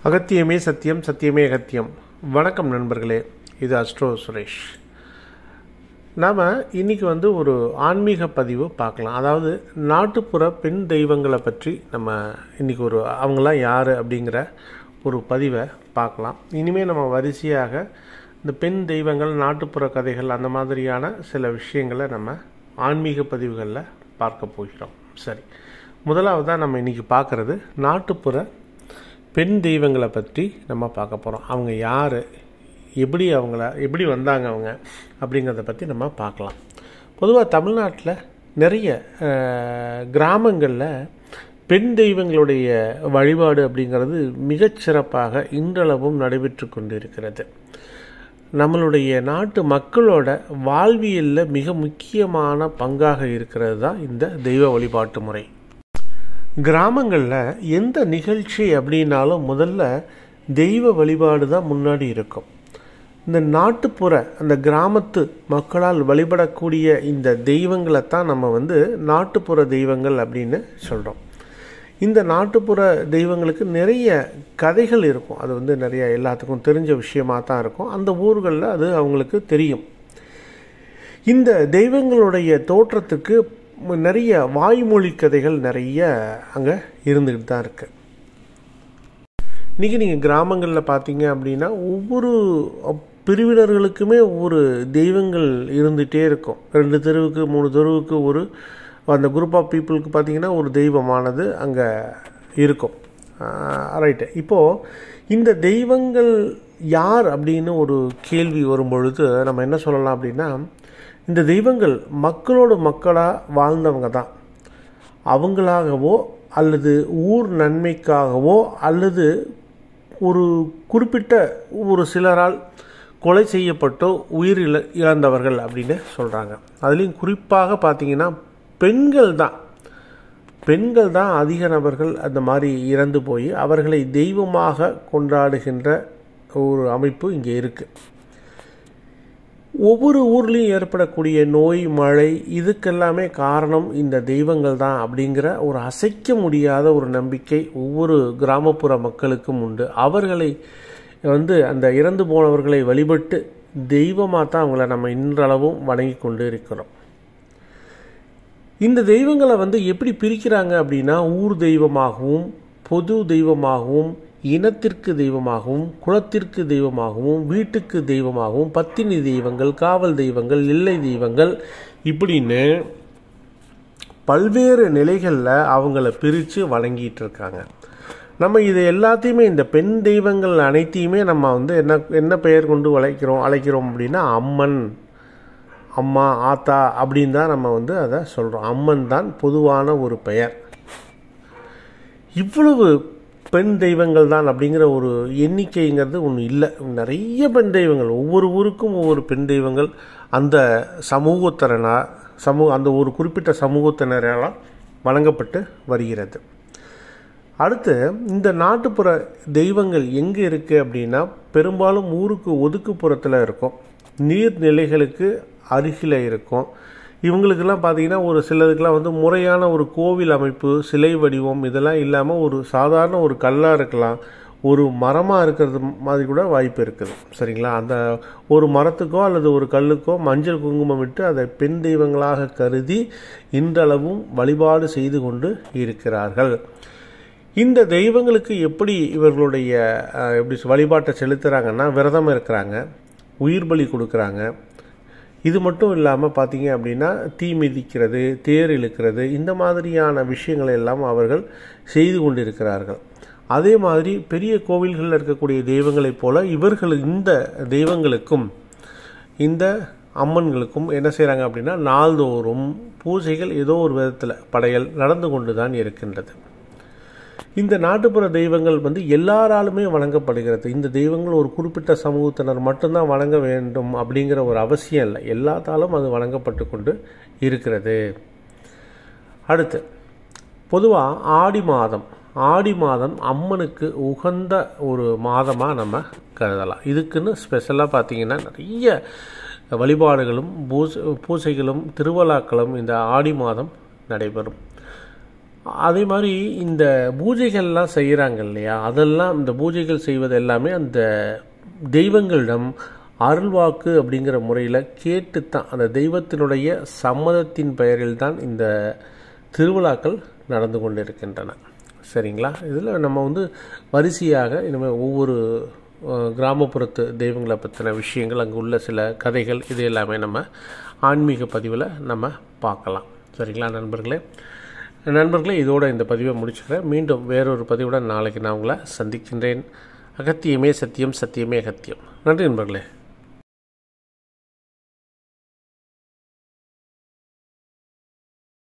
அகத்தியமே சத்தியம் சத்தியமே அகத்தியம் வணக்கம் நண்பர்களே இது அஸ்ட்ரோ சுரேஷ் நாம் இன்றைக்கி வந்து ஒரு ஆன்மீக பதிவு பார்க்கலாம் அதாவது நாட்டுப்புற பெண் தெய்வங்களை பற்றி நம்ம இன்றைக்கி ஒரு அவங்களாம் யார் அப்படிங்கிற ஒரு பதிவை பார்க்கலாம் இனிமேல் நம்ம வரிசையாக இந்த பெண் தெய்வங்கள் நாட்டுப்புற கதைகள் அந்த மாதிரியான சில விஷயங்களை நம்ம ஆன்மீக பதிவுகளில் பார்க்க போகிறோம் சரி முதலாவதாக நம்ம இன்றைக்கி பார்க்குறது நாட்டுப்புற பெண் தெய்வங்களை பற்றி நம்ம பார்க்க போகிறோம் அவங்க யார் எப்படி அவங்கள எப்படி வந்தாங்க அவங்க அப்படிங்கிறத பற்றி நம்ம பார்க்கலாம் பொதுவாக தமிழ்நாட்டில் நிறைய கிராமங்களில் பெண் தெய்வங்களுடைய வழிபாடு அப்படிங்கிறது மிகச்சிறப்பாக இன்றளவும் நடைபெற்று கொண்டிருக்கிறது நம்மளுடைய நாட்டு மக்களோட வாழ்வியலில் மிக முக்கியமான பங்காக இருக்கிறது தான் இந்த தெய்வ வழிபாட்டு முறை கிராமங்களில் எந்த நிகழ்ச்சி அப்படின்னாலும் முதல்ல தெய்வ வழிபாடு தான் முன்னாடி இருக்கும் இந்த நாட்டுப்புற அந்த கிராமத்து மக்களால் வழிபடக்கூடிய இந்த தெய்வங்களை தான் நம்ம வந்து நாட்டுப்புற தெய்வங்கள் அப்படின்னு சொல்கிறோம் இந்த நாட்டுப்புற தெய்வங்களுக்கு நிறைய கதைகள் இருக்கும் அது வந்து நிறைய எல்லாத்துக்கும் தெரிஞ்ச விஷயமாக தான் இருக்கும் அந்த ஊர்களில் அது அவங்களுக்கு தெரியும் இந்த தெய்வங்களுடைய தோற்றத்துக்கு நிறைய வாய்மொழி கதைகள் நிறைய அங்கே இருந்துக்கிட்டு தான் இருக்கு இன்றைக்கி நீங்கள் கிராமங்களில் பார்த்தீங்க அப்படின்னா ஒவ்வொரு பிரிவினர்களுக்குமே ஒவ்வொரு தெய்வங்கள் இருந்துகிட்டே இருக்கும் ரெண்டு தெருவுக்கு மூணு தெருவுக்கு ஒரு அந்த குரூப் ஆஃப் பீப்புளுக்கு பார்த்தீங்கன்னா ஒரு தெய்வமானது அங்கே இருக்கும் ரைட்டு இப்போது இந்த தெய்வங்கள் யார் அப்படின்னு ஒரு கேள்வி வரும்பொழுது நம்ம என்ன சொல்லலாம் அப்படின்னா இந்த தெய்வங்கள் மக்களோட மக்களாக வாழ்ந்தவங்க தான் அவங்களாகவோ அல்லது ஊர் நன்மைக்காகவோ அல்லது ஒரு குறிப்பிட்ட ஒரு சிலரால் கொலை செய்யப்பட்டோ உயிர் இழ இழந்தவர்கள் அப்படின்னு சொல்கிறாங்க அதுலேயும் குறிப்பாக பார்த்தீங்கன்னா பெண்கள் தான் பெண்கள் தான் அதிக நபர்கள் அந்த மாதிரி இறந்து போய் அவர்களை தெய்வமாக கொண்டாடுகின்ற ஒரு அமைப்பு இங்கே இருக்குது ஒவ்வொரு ஊர்லேயும் ஏற்படக்கூடிய நோய் மழை இதுக்கெல்லாமே காரணம் இந்த தெய்வங்கள் தான் அப்படிங்கிற ஒரு அசைக்க முடியாத ஒரு நம்பிக்கை ஒவ்வொரு கிராமப்புற மக்களுக்கும் உண்டு அவர்களை வந்து அந்த இறந்து போனவர்களை வழிபட்டு தெய்வமாக தான் அவங்கள நம்ம இன்றளவும் வணங்கி கொண்டு இருக்கிறோம் இந்த தெய்வங்களை வந்து எப்படி பிரிக்கிறாங்க அப்படின்னா ஊர் தெய்வமாகவும் பொது தெய்வமாகவும் இனத்திற்கு தெய்வமாகவும் குலத்திற்கு தெய்வமாகவும் வீட்டுக்கு தெய்வமாகவும் பத்தினி தெய்வங்கள் காவல் தெய்வங்கள் இல்லை தெய்வங்கள் இப்படின்னு பல்வேறு நிலைகளில் அவங்கள பிரித்து வழங்கிட்டு இருக்காங்க நம்ம இது எல்லாத்தையுமே இந்த பெண் தெய்வங்கள் அனைத்தையுமே நம்ம வந்து என்ன என்ன பெயர் கொண்டு அழைக்கிறோம் அழைக்கிறோம் அப்படின்னா அம்மன் அம்மா ஆத்தா அப்படின்னு தான் நம்ம வந்து அதை சொல்கிறோம் அம்மன் தான் பொதுவான ஒரு பெயர் இவ்வளவு பெண் தெய்வங்கள் தான் அப்படிங்கிற ஒரு எண்ணிக்கைங்கிறது ஒன்று இல்லை நிறைய பெண் தெய்வங்கள் ஒவ்வொரு ஊருக்கும் ஒவ்வொரு பெண் தெய்வங்கள் அந்த சமூகத்திறனா சமூக அந்த ஒரு குறிப்பிட்ட சமூகத்தினரால் வழங்கப்பட்டு வருகிறது அடுத்து இந்த நாட்டுப்புற தெய்வங்கள் எங்கே இருக்குது அப்படின்னா பெரும்பாலும் ஊருக்கு ஒதுக்குப்புறத்தில் இருக்கும் நீர்நிலைகளுக்கு அருகில் இருக்கும் இவங்களுக்கெல்லாம் பார்த்தீங்கன்னா ஒரு சிலருக்கெல்லாம் வந்து முறையான ஒரு கோவில் அமைப்பு சிலை வடிவம் இதெல்லாம் இல்லாமல் ஒரு சாதாரண ஒரு கல்லாக இருக்கலாம் ஒரு மரமாக இருக்கிறது மாதிரி கூட வாய்ப்பு இருக்குது சரிங்களா அந்த ஒரு மரத்துக்கோ அல்லது ஒரு கல்லுக்கோ மஞ்சள் குங்குமம் விட்டு அதை பெண் தெய்வங்களாக கருதி இன்றளவும் வழிபாடு செய்து கொண்டு இருக்கிறார்கள் இந்த தெய்வங்களுக்கு எப்படி இவர்களுடைய எப்படி வழிபாட்டை செலுத்துகிறாங்கன்னா விரதம் இருக்கிறாங்க உயிர் பலி கொடுக்குறாங்க இது மட்டும் இல்லாமல் பார்த்தீங்க அப்படின்னா தீ மிதிக்கிறது தேர் இழுக்கிறது இந்த மாதிரியான விஷயங்களை எல்லாம் அவர்கள் செய்து கொண்டிருக்கிறார்கள் அதே மாதிரி பெரிய கோவில்களில் இருக்கக்கூடிய தெய்வங்களைப் போல இவர்கள் இந்த தெய்வங்களுக்கும் இந்த அம்மன்களுக்கும் என்ன செய்கிறாங்க அப்படின்னா நாள்தோறும் பூஜைகள் ஏதோ ஒரு விதத்தில் படையல் நடந்து கொண்டு தான் இருக்கின்றது இந்த நாட்டுப்புற தெய்வங்கள் வந்து எல்லாராலுமே வணங்கப்படுகிறது இந்த தெய்வங்கள் ஒரு குறிப்பிட்ட சமூகத்தினர் மட்டும்தான் வணங்க வேண்டும் அப்படிங்கிற ஒரு அவசியம் இல்லை எல்லாத்தாலும் அது வணங்கப்பட்டு கொண்டு இருக்கிறது அடுத்து பொதுவாக ஆடி மாதம் ஆடி மாதம் அம்மனுக்கு உகந்த ஒரு மாதமாக நம்ம கருதலாம் இதுக்குன்னு ஸ்பெஷலாக பார்த்தீங்கன்னா நிறைய வழிபாடுகளும் பூச பூசைகளும் திருவிழாக்களும் இந்த ஆடி மாதம் நடைபெறும் அதே மாதிரி இந்த பூஜைகள்லாம் செய்கிறாங்க இல்லையா அதெல்லாம் இந்த பூஜைகள் செய்வது எல்லாமே அந்த தெய்வங்களிடம் அருள்வாக்கு அப்படிங்கிற முறையில் கேட்டுத்தான் அந்த தெய்வத்தினுடைய சம்மதத்தின் பெயரில் தான் இந்த திருவிழாக்கள் நடந்து கொண்டிருக்கின்றன சரிங்களா இதில் நம்ம வந்து வரிசையாக இனிமேல் ஒவ்வொரு அஹ், கிராமப்புறத்து தெய்வங்களை பற்றின விஷயங்கள் அங்கே உள்ள சில கதைகள் இது எல்லாமே நம்ம ஆன்மீக பதிவில் நம்ம பார்க்கலாம் சரிங்களா நண்பர்களே நண்பர்களே இதோட இந்த பதிவை முடிச்சுக்கிறேன் மீண்டும் வேறொரு பதிவுடன் நாளைக்கு நான் உங்களை சந்திக்கின்றேன் அகத்தியமே சத்தியம் சத்தியமே அகத்தியம் நன்றி நண்பர்களே